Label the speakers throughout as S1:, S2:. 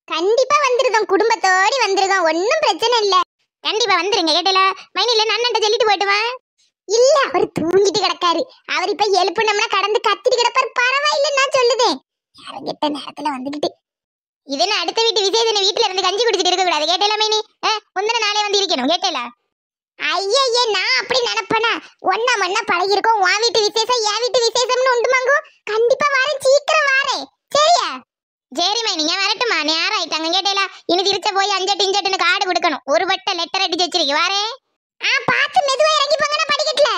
S1: கண்டிப்பா வந்துருதோம் குடும்பத்தோடி வந்துருதோம் ஒன்னும் பிரச்சனை இல்ல கண்டிப்பா வந்துருங்க கேட்டல மைனில நன்னன்ட்ட சொல்லிட்டு போயிட்டுவா இல்ல அவர் தூங்கிட்டு கிடக்காரு அவர் இப்ப எழுப்புனோம்னா கடந்து கத்திட்டு கிடப்பாரு பரவாயில்ல நான் சொல்லுதேன் யாரங்கிட்ட நேரத்துல வந்துகிட்டு இதென்ன அடுத்த வீட்டு விசேஷம் வீட்டுல இருந்து கஞ்சி குடிச்சிட்டு இருக்க கூடாது கேட்டல மைனி முந்தின நாளே வந்து இருக்கணும் கேட்டல ஐயே நான் அப்படி நினைப்பனா ஒன்னா மண்ணா பழகி இருக்கோம் உன் வீட்டு விசேஷம் என் வீட்டு விசேஷம்னு உண்டு மாங்கோ கண்டிப்பா வாரேன் சீக்கிரம் வாரேன் சரியா சரி மை நீங்க வரட்டுமா நேரம் ஆயிட்டாங்க கேட்டேல இனி திருச்ச போய் அஞ்சட்டு இஞ்சட்டுன்னு கார்டு கொடுக்கணும் ஒரு வட்ட லெட்டர் அடிச்சு வச்சிருக்கு வாரே ஆ பார்த்து மெதுவா இறங்கி போங்க நான் படிக்கட்டல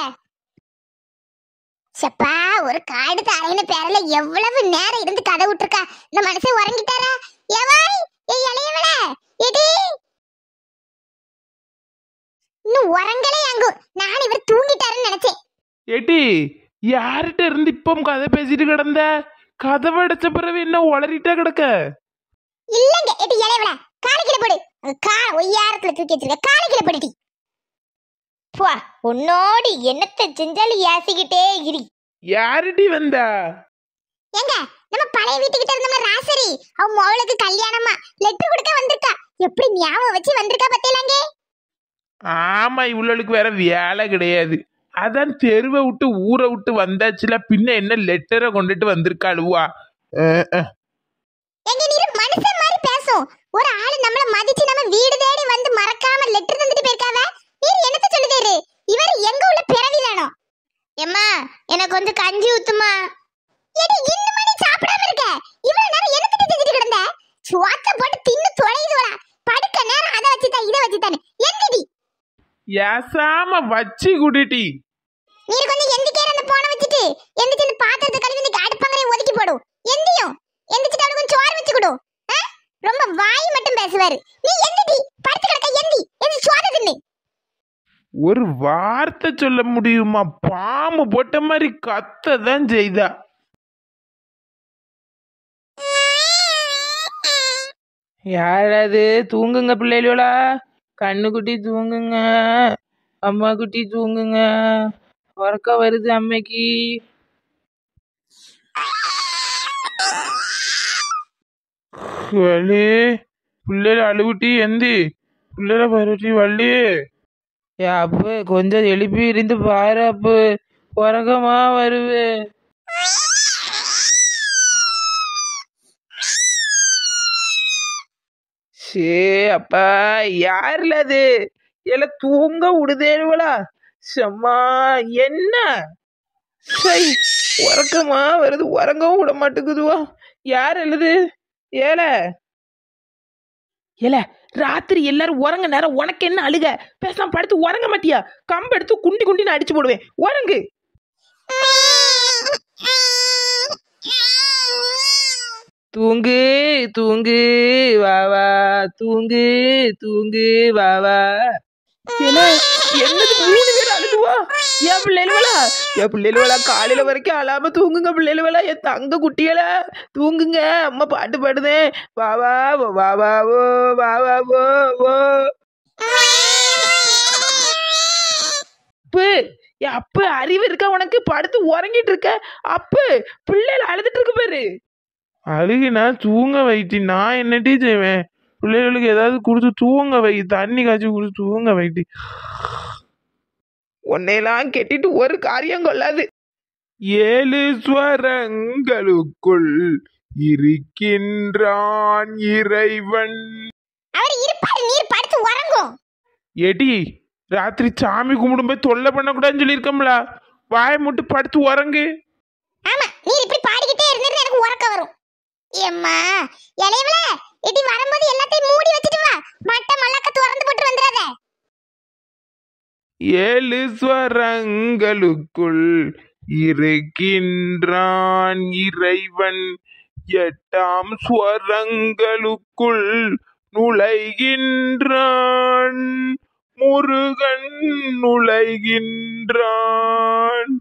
S1: சப்பா ஒரு காடு தரையின பேரல எவ்வளவு நேரம் இருந்து கதை விட்டுருக்கா இந்த மனுஷன் உறங்கிட்டாரா எவாய் ஏய் இளையவள எடி இன்னும் உறங்கலே அங்கு நான் இவர் தூங்கிட்டாருன்னு நினைச்சேன்
S2: ஏட்டி யார்கிட்ட இருந்து இப்போ கதை பேசிட்டு கிடந்த கதவை அடைச்ச பிறகு என்ன உளறிட்டா கிடக்க
S1: இல்லங்க எடி இளையவள காலிக்கில போடு அங்க கா ஒய்யாரத்துல தூக்கி வச்சிருக்க காலிக்கில போடுடி போ உன்னோடு என்னத்தை செஞ்சாலும் ஏசிக்கிட்டே இரு
S2: யாருடி வந்தா
S1: ஏங்க நம்ம பழைய வீட்டுக்கிட்ட இருந்தோம்ல ராசரி அவ மோளுக்கு கல்யாணமா லெட்டர் கொடுக்க வந்திருக்கா எப்படி ஞாபகம் வச்சு வந்திருக்கா பத்தேலாங்க
S2: ஆமா இவ்வளவுக்கு வேற வேலை கிடையாது அதான் தெருவை விட்டு ஊரை விட்டு வந்தாச்சுல பின்ன என்ன லெட்டரை கொண்டுட்டு வந்திருக்காளுவா அஹ், அஹ்.
S1: எங்க நீரு மனுஷன் மாதிரி பேசும் ஒரு ஆளு நம்மள மதிச்சு நம்ம வீடு தேடி வந்து மறக்காம லெட்டர் தந்துட்டு போயிருக்காவ நீர் என்னத்த சொல்லுதேரு இவர் எங்க உள்ள பிறவி தானோ எம்மா எனக்கு கொஞ்சம் கஞ்சி ஊத்துமா எடி இன்னும் மணி சாப்பிடாம இருக்க இவ்வளவு நேரம் என்னத்துக்கு செஞ்சுட்டு கிடந்த சுவாத்த போட்டு தின்னு தொலையுதுவா படுக்க நேரம் அதை வச்சுதான் இதை வச்சுதானே என்னடி
S2: ஏசாம வச்சு குடிட்டி
S1: நீர் கொஞ்சம் எந்திக்கேற அந்த போனை வச்சுட்டு எந்திரிச்சு அந்த பாத்திரத்தை கழுவி இந்த அடுப்பங்கரை ஒதுக்கி போடும் எந்தியும் எந்திரிச்சிட்டு அவனுக்கு கொஞ்சம் சோறு வச்சு கொடு ஆ? ரொம்ப வாய் மட்டும் பேசுவாரு நீ எந்திடி படுத்து கிடக்க எந்தி எந்தி சோத தின்னு
S2: ஒரு வார்த்தை சொல்ல முடியுமா பாம்பு போட்ட மாதிரி கத்த தான் செய்தா
S3: யாராவது தூங்குங்க பிள்ளைகளா கண்ணுக்குட்டி தூங்குங்க அம்மா குட்டி தூங்குங்க உறக்கம் வருது அம்மைக்கு
S2: வள்ளி பிள்ளைல அழுகுட்டி எந்தி பிள்ளைல பருட்டி வள்ளி
S3: ஏ அப்பு கொஞ்சம் எழுப்பி இருந்து பாரு அப்பு உறக்கமா வருது சே அப்பா யாருல அது எல்லாம் தூங்க விடுதேவளா செம்மா என்ன சை உறக்கமா வருது உறங்கவும் விட மாட்டேங்குதுவா யார் எழுது ஏல ஏல ராத்திரி எல்லாரும் உறங்க நேரம் உனக்கு என்ன அழுக பேசாம படுத்து உறங்க மாட்டியா கம்பு எடுத்து குண்டி குண்டின்னு அடிச்சு போடுவேன் உறங்கு தூங்கு தூங்கு வா வா தூங்கு தூங்கு வா வா என்ன என்னது மூணு பேர் அழுதுவா என் பிள்ளைகளா என் பிள்ளைகளா காலையில வரைக்கும் அழாம தூங்குங்க பிள்ளைகளா என் தங்க குட்டிகளா தூங்குங்க அம்மா பாட்டு பாடுதேன் வா வா வா வா வா ஓ வா வா ஓ ஓ அப்பு என் அப்பு அறிவு இருக்கா உனக்கு படுத்து உறங்கிட்டு இருக்க அப்பு பிள்ளைகள் அழுதுட்டு இருக்கு பாரு
S2: அழுகினா தூங்க வைட்டி நான் என்னட்டி செய்வேன் பிள்ளைகளுக்கு ஏதாவது கொடுத்து தூங்க வை தண்ணி காய்ச்சி கொடுத்து தூங்க வைட்டி
S3: உன்னையெல்லாம் கெட்டிட்டு ஒரு காரியம் கொள்ளாது
S2: ஏழு ஸ்வரங்களுக்குள் இருக்கின்றான் இறைவன்
S1: அவர் இருப்பாரு நீர் படுத்து உறங்கும்
S2: எடி ராத்திரி சாமி கும்பிடும்போது தொல்லை பண்ணக்கூடாதுன்னு சொல்லியிருக்கோம்ல வாயை முட்டு படுத்து உறங்கு
S1: ஆமா நீர் இப்படி பாடிக்கிட்டே இருந்தீங்கன்னா எனக்கு உறக்கம் வரும் ஏம்மா இளையவள இடி வரும்போது எல்லாத்தையும் மூடி வச்சுட்டு வா மட்டை மல்லாக்க திறந்து போட்டு வந்துடாத
S2: ஏழு ஸ்வரங்களுக்குள் இருக்கின்றான் இறைவன் எட்டாம் ஸ்வரங்களுக்குள் நுழைகின்றான் முருகன் நுழைகின்றான்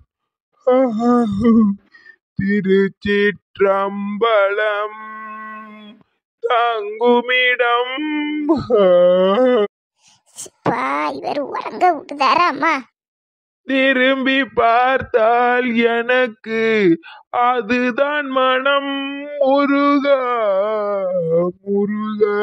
S2: திருச்சிற்றம்பலம் தங்குமிடம்
S1: பா இவர் உறங்க விட்டுதாரா அம்மா
S2: திரும்பி பார்த்தால் எனக்கு அதுதான் மனம் முருகா முருகா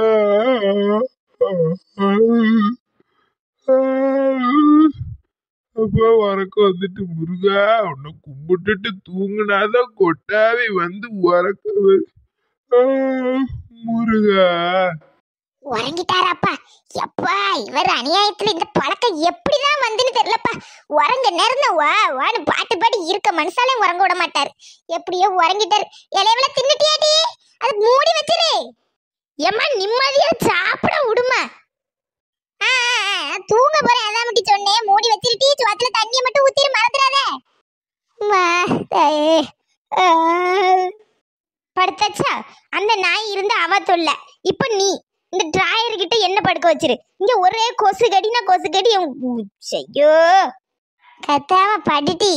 S2: அப்பா உறக்க வந்துட்டு முருகா உன்னை கும்பிட்டுட்டு தூங்குனாதான் கொட்டாவி வந்து உறக்க வரு- ஆ, முருகா
S1: உறங்கிட்டாராப்பா எப்பா இவர் அநியாயத்துல இந்த பழக்கம் எப்படிதான் வந்துன்னு தெரியலப்பா உறங்க நேரம் வா வான்னு பாட்டு பாடி இருக்க மனுஷாலே உறங்க விட மாட்டாரு எப்படியோ உறங்கிட்டாரு இலையவள தின்னுட்டியாடி அது மூடி வச்சிரு ஏம்மா நிம்மதியா சாப்பிட விடுமா ஆ, ஆ, ஆ, தூங்க போறேன் அதான் முட்டி சொன்னேன் மூடி வச்சிருட்டி சோத்துல தண்ணியை மட்டும் ஊத்திரு மறந்துடாத அம்மா, தாயே. ஆ. படுத்தாச்சா அந்த நாய் இருந்து அவ தொல்ல இப்ப நீ இந்த டிராயர் கிட்ட என்ன படுக்க வச்சிரு இங்க ஒரே கொசு கடினா கொசு கடி ஐயோ கத்தாம படுட்டி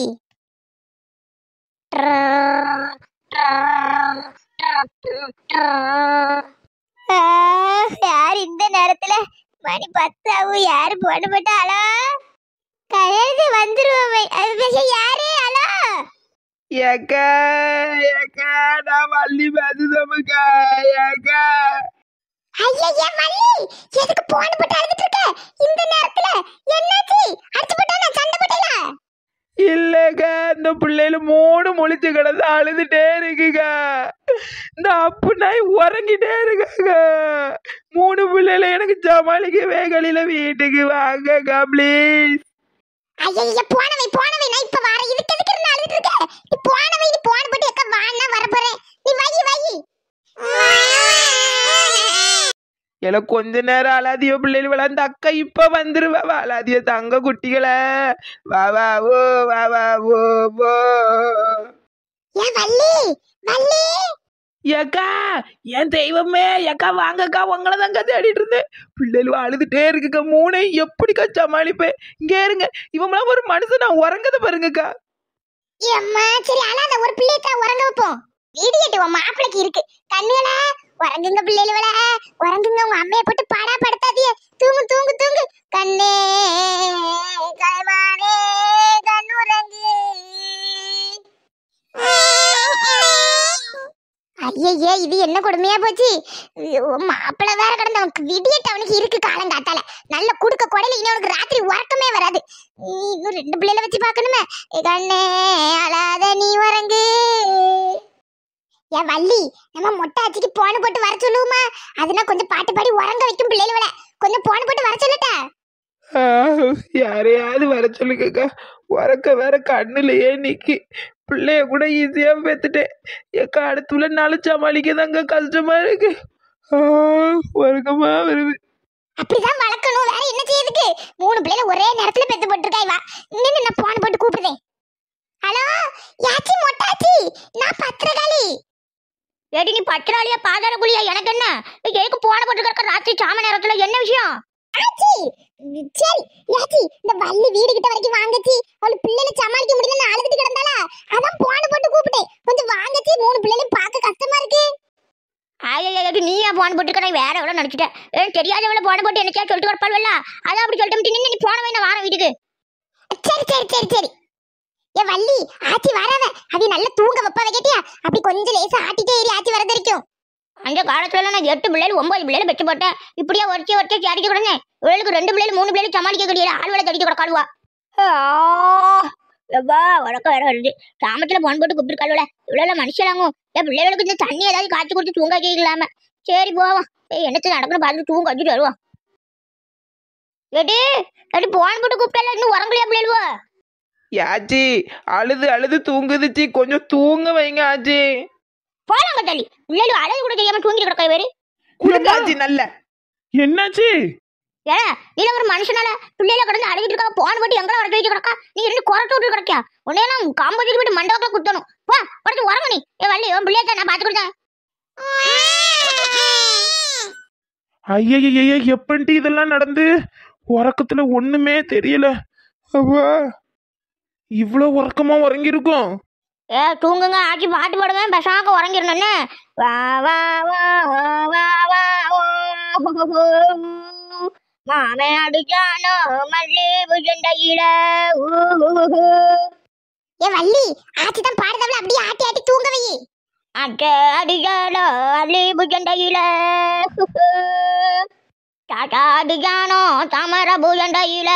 S1: யார் இந்த நேரத்துல மணி பத்தாவும் யாரு போட போட்டாளோ கழுது வந்துருவோமே அது பேச யாரு அலோ
S3: ஏக்கா ஏக்கா நான் வள்ளி பேசுதமுக்கா ஏக்கா
S1: ஐயா மல்லி எதுக்கு போன் போட்டு அழுதுட்டு இருக்க இந்த நேரத்துல என்னாச்சு அடிச்சு போட்டானா சண்டை போட்டல
S3: இல்லக்கா இந்த பிள்ளைல மூணு முழிச்சு கிடந்து அழுதுட்டே இருக்குங்க இந்த அப்பு நாய் உறங்கிட்டே இருக்காங்க மூணு பிள்ளைல எனக்கு சமாளிக்கவே கழில வீட்டுக்கு வாங்கக்கா ப்ளீஸ்
S1: ஐயா போனவை போனவை நான் இப்ப வர இதுக்கு எதுக்கு இருந்து அழுதுட்டு இருக்க நீ போனவை நீ போன போட்டு எக்க வான்னா வர போறேன் நீ வை வை
S3: எனக்கு கொஞ்ச நேரம் அழாதியோ பிள்ளைகள் வளர்ந்த அக்கா இப்ப வந்துருவா அழாதிய தங்க குட்டிகளை வா வா ஓ வா வா ஓ ஓ
S1: ஏன் வள்ளி வள்ளி
S3: ஏக்கா என் தெய்வமே ஏக்கா வாங்கக்கா உங்களை தாங்க தேடிட்டு இருந்தேன் பிள்ளைகள் அழுதுட்டே இருக்குக்கா மூணை எப்படிக்கா சமாளிப்பேன் இங்க இருங்க இவங்களாம் ஒரு மனுஷன் நான் உறங்கத பாருங்கக்கா
S1: அம்மா சரி அழாத ஒரு பிள்ளைய உறங்க வைப்போம் வீடியட்டு உன் மாப்பிளைக்கு இருக்கு கண்ணுகளா உறங்குங்க பிள்ளைகள உறங்குங்க உங்க அம்மைய போட்டு பாடா படுத்தாதிய தூங்கு தூங்கு தூங்கு கண்ணே கல்வானே கண்ணுறங்கு ஐயே இது என்ன கொடுமையா போச்சு மாப்பிள்ளை வேற கிடந்த அவனுக்கு விடியட்டு அவனுக்கு இருக்கு காலங்காத்தால நல்ல குடுக்க கொடையில இனி அவனுக்கு ராத்திரி உறக்கமே வராது நீ இன்னும் ரெண்டு பிள்ளைல வச்சு பார்க்கணுமே ஏ கண்ணே அழாத நீ உறங்கு ஏன் வள்ளி நம்ம மொட்டை ஆச்சிக்கு போன போட்டு வர சொல்லுவோமா அதுனா கொஞ்சம் பாட்டு பாடி உறங்க வைக்கும் பிள்ளைகள கொஞ்சம் போன போட்டு வர சொல்லட்டா
S3: ஆ, யாரையாவது வர சொல்லுங்கக்கா உறக்க வேற கண்ணுலயே நிக்கி பிள்ளைய கூட ஈஸியா பெத்துட்டேன் ஏக்கா அடுத்துள்ள நாளும் சமாளிக்க தாங்க கஷ்டமா இருக்கு ஆ, உறக்கமா வருது
S1: அப்படிதான் வளர்க்கணும் வேற என்ன செய்யுதுக்கு மூணு பிள்ளைல ஒரே நேரத்துல பெத்து போட்டுருக்காய் வா நின்னு நான் போன போட்டு கூப்பிடுதேன் ஹலோ யாச்சி மொட்டாச்சி நான் பத்திரகாளி ஏடி நீ பத்திராளியா பாதாள குழியா எனக்கு என்ன எதுக்கு போன போட்டு கிடக்க ராத்திரி சாம நேரத்துல என்ன விஷயம் ஆச்சி சரி யாச்சி இந்த வள்ளி வீடு கிட்ட வரைக்கும் வாங்கச்சி அவளு பிள்ளைல சமாளிக்க முடியல அழுதுட்டு கிடந்தாளா அதான் போன போட்டு கூப்பிட்டேன் கொஞ்சம் வாங்கச்சி மூணு பிள்ளைகளும் பார்க்க கஷ்டமா இருக்கு ஐயோ நீ ஏன் போன் போட்டு நான் வேற எவ்வளோ நினைச்சிட்டேன் ஏன் தெரியாதவள போன போட்டு என்னைக்கா சொல்லிட்டு வரப்பாள்வல்ல அதான் அப்படி சொல்லிட்டு நின்னு நீ போன வேணா வாரம் வீட்டுக்கு சரி சரி சரி சரி ஏ வள்ளி ஆச்சி வராத அது நல்ல தூங்க வைப்பா கேட்டியா அப்படி கொஞ்சம் லேசா ஆட்டிட்டே ஏறி ஆச்சி வரது வரைக்கும் அந்த காலத்துல நான் எட்டு பிள்ளைகள் ஒன்பது பிள்ளைகள் பெற்று போட்டேன் இப்படியே ஒருத்தி ஒருத்தி அடிக்க கொடுங்க இவளுக்கு ரெண்டு பிள்ளைகள் மூணு பிள்ளைகள் சமாளிக்க கிடையாது ஆழ்வலை தடிக்க கொடுக்காளுவா எவ்வா வழக்கம் வேற வருது கிராமத்துல போன் போட்டு கூப்பிட்டுருக்காளுவல இவ்வளோ மனுஷலாங்கும் என் பிள்ளைகளுக்கு இந்த தண்ணி ஏதாவது காய்ச்சி குடிச்சு தூங்க கேட்கலாம சரி போவோம் ஏய் என்னத்து நடக்கணும் பார்த்து தூங்க வச்சுட்டு வருவோம் ஏடி ஏடி போன் போட்டு கூப்பிட்டல இன்னும் உறங்கலையா பிள்ளைவா
S3: யாச்சி அழுது அழுது தூங்குதுச்சி கொஞ்சம் தூங்க வைங்க ஆச்சி
S1: போலாங்க தள்ளி பிள்ளைகள் அழகு கூட செய்யாம தூங்கிட்டு கிடக்க வேறு
S3: குடுத்தாச்சி நல்ல
S2: என்னாச்சு
S1: ஏடா நீல ஒரு மனுஷனால பிள்ளைல கிடந்து அழுகிட்டு இருக்கா போன் போட்டு எங்களை வர வைக்க கிடக்கா நீ ரெண்டு குறட்டு விட்டு கிடக்கியா உன்னையெல்லாம் காம்பவுண்ட் போட்டு மண்டபத்துல குத்தணும் போ படுத்து உறங்க நீ ஏ வள்ளி உன் பிள்ளைய நான் பாத்து கொடுத்தேன்
S2: ஐயய்ய எப்பன்ட்டு இதெல்லாம் நடந்து உறக்கத்துல ஒண்ணுமே தெரியல அப்பா இவ்வளோ உறக்கமா உறங்கியிருக்கும்
S1: ஏ தூங்குங்க ஆச்சி பாட்டு பாடுவேன் பெசாக்க உறங்கிடணும்னு வா வா வா வா வா வா ஓ, ஹோ, ஹோ, ஹோ. மாமே அடிச்சானோ மல்லி புஜண்டையில ஏ வள்ளி ஆச்சி தான் பாடுதவள அப்படியே ஆட்டி ஆட்டி தூங்க வை அட்டை அடிச்சானோ மல்லி புஜண்டையில டாடா அடிச்சானோ தாமர புஜண்டையில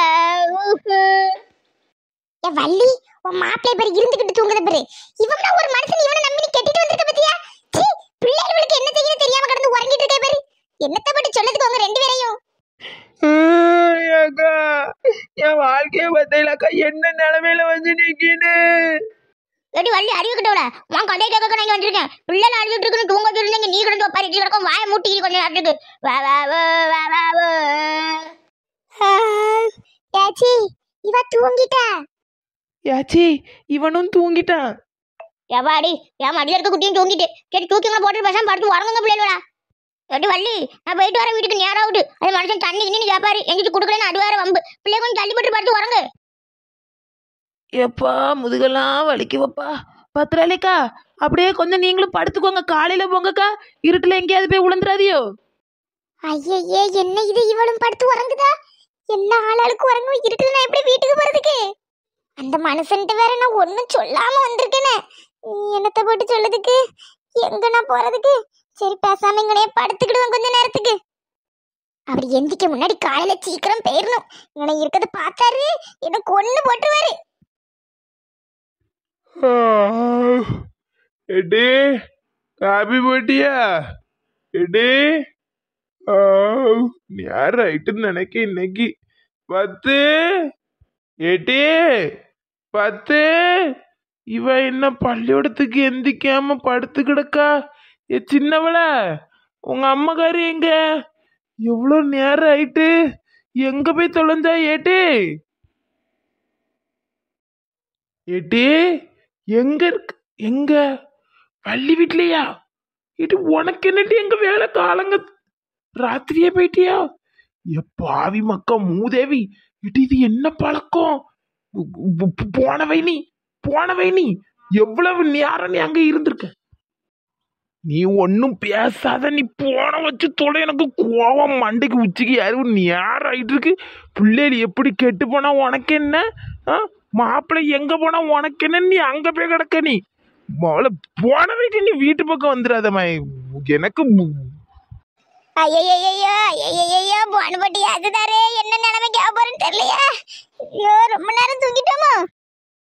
S1: ஏ வள்ளி உன் மாப்பிள்ளை பேர் இருந்துகிட்டு தூங்குத பேரு இவன் ஒரு மனுஷன் இவனை நம்பி நீ கட்டிட்டு வந்திருக்க பத்தியா சீ பிள்ளைகளுக்கு என்ன செய்யணும் தெரியாம கடந்து உறங்கிட்டு இருக்க பேரு என்னத்த பத்தி சொல்லதுக்கு உங்க ரெண்டு பேரையும்
S3: ஏய், அக்கா என் வாழ்க்கைய பத்தையிலக்கா என்ன நிலைமையில வந்து நிக்கின்னு
S1: ஏடி வள்ளி அறிவு கிட்டவள உன் கடையை கேட்க நான் இங்க வந்திருக்கேன் பிள்ளை அழுதுட்டு இருக்குன்னு தூங்க சொல்லிருந்தீங்க நீ கிடந்து பறிச்சு கிடக்கும் வாய மூட்டி கொஞ்சம் நேரத்துக்கு வா வா வா வா வா வா ஏச்சி இவ தூங்கிட்டா
S3: யாச்சி இவனும் தூங்கிட்டான்
S1: எவாடி என் மடியில இருக்க குட்டியும் தூங்கிட்டு சரி தூக்கிங்களை போட்டு பேசாம படுத்து உறங்குங்க பிள்ளைகளா ஏடி வள்ளி நான் போயிட்டு வர வீட்டுக்கு நேரம் ஆகுது அது மனுஷன் தண்ணி இன்னும் கேப்பாரு எங்கிட்டு கொடுக்கலன்னு அது வேற வம்பு பிள்ளை கொஞ்சம் தள்ளி போட்டு படுத்து உறங்கு
S3: எப்பா முதுகெல்லாம் வலிக்குவப்பா பத்திராளிக்கா அப்படியே கொஞ்சம் நீங்களும் படுத்துக்கோங்க காலையில போங்கக்கா இருட்டுல எங்கேயாவது போய் விழுந்துடாதியோ
S1: ஐயே என்ன இது இவளும் படுத்து உறங்குதா எல்லா ஆளாளுக்கும் உறங்கும் இருக்குல்ல நான் எப்படி வீட்டுக்கு போறதுக்கு அந்த மனுஷன்ட்ட வேற நான் ஒன்னும் சொல்லாம வந்திருக்கேனே என்னத்த போட்டு சொல்லதுக்கு எங்க நான் போறதுக்கு சரி பேசாம இங்கனே படுத்துக்கிடுவேன் கொஞ்ச நேரத்துக்கு அப்படி எந்திக்க முன்னாடி காலையில சீக்கிரம் போயிடணும் இங்கன இருக்கிறத பார்த்தாரு என்ன கொன்னு போட்டுருவாரு
S2: எடி காபி போட்டியா எடி யார் ரைட்டுன்னு நினைக்க இன்னைக்கு பத்து எடி பத்து இவ என்ன பள்ளியோடத்துக்கு எந்திக்காம படுத்து கிடக்கா ஏ சின்னவள உங்க அம்மகாரி எங்க எவ்வளோ நேரம் ஆயிட்டு எங்க போய் தொலைஞ்சா ஏட்டி ஏட்டி எங்க இருக்கு எங்க பள்ளி வீட்லயா இது உனக்கு என்னடி எங்க வேலை காலங்க ராத்திரியே போயிட்டியா ஏ பாவி மக்கா மூதேவி இது இது என்ன பழக்கம் பு- பு- பு- போனவை நீ போனவை நீ எவ்வளவு நேரம் நீ அங்க இருந்திருக்க நீ ஒன்னும் பேசாத நீ போன வச்சு தொலை எனக்கு கோவம் மண்டைக்கு உச்சிக்கு யாரும் நேரம் ஆயிட்டு இருக்கு பிள்ளைகள் எப்படி கெட்டு போனா உனக்கு என்ன ஆ? மாப்பிள்ளை எங்க போனா உனக்கு என்ன நீ அங்க போய் கிடக்க நீ முதல்ல போன வீட்டு நீ வீட்டு பக்கம் வந்துடாதம்மா எனக்கு மு-
S1: ஐயோ ஐயோ போன பட்டி அதுதாரே என்ன நிலைமைக்கு ஆக போறேன்னு தெரியலையா ஐயோ ரொம்ப நேரம் தூங்கிட்டோமோ